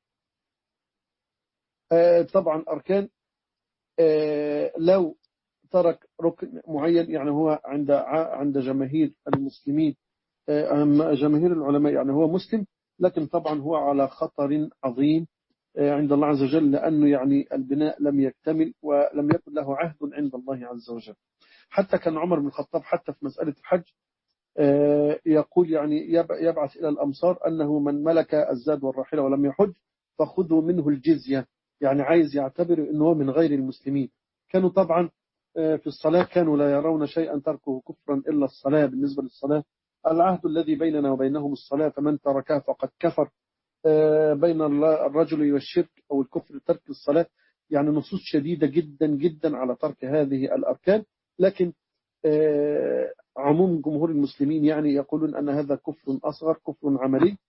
آه طبعا أركان آه لو ترك ركن معين يعني هو عند عند جماهير المسلمين آه جماهير العلماء يعني هو مسلم لكن طبعا هو على خطر عظيم عند الله عز وجل لأنه يعني البناء لم يكتمل ولم يكن له عهد عند الله عز وجل حتى كان عمر بن الخطاب حتى في مسألة الحج يقول يعني يبعث إلى الأمصار أنه من ملك الزاد والراحلة ولم يحج فخذوا منه الجزية يعني عايز يعتبر أنه من غير المسلمين كانوا طبعا في الصلاة كانوا لا يرون شيئا تركه كفرا إلا الصلاة بالنسبة للصلاة العهد الذي بيننا وبينهم الصلاة فمن تركها فقد كفر بين الرجل والشرك أو الكفر ترك الصلاة يعني نصوص شديدة جدا جدا على ترك هذه الأركان لكن عموم جمهور المسلمين يعني يقولون أن هذا كفر أصغر كفر عملي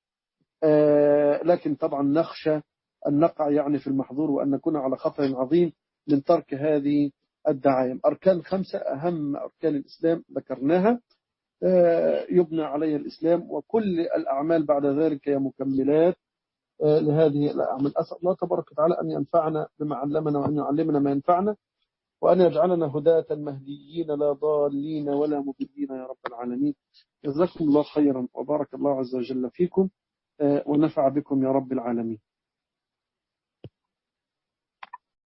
لكن طبعا نخشى أن نقع يعني في المحظور وأن نكون على خطر عظيم من ترك هذه الدعائم أركان خمسة أهم أركان الإسلام ذكرناها يبنى عليها الإسلام وكل الأعمال بعد ذلك هي مكملات لهذه الأعمال أسأل الله تبارك وتعالى أن ينفعنا بما علمنا وأن يعلمنا ما ينفعنا وأن يجعلنا هداة مهديين لا ضالين ولا مضلين يا رب العالمين جزاكم الله خيرا وبارك الله عز وجل فيكم ونفع بكم يا رب العالمين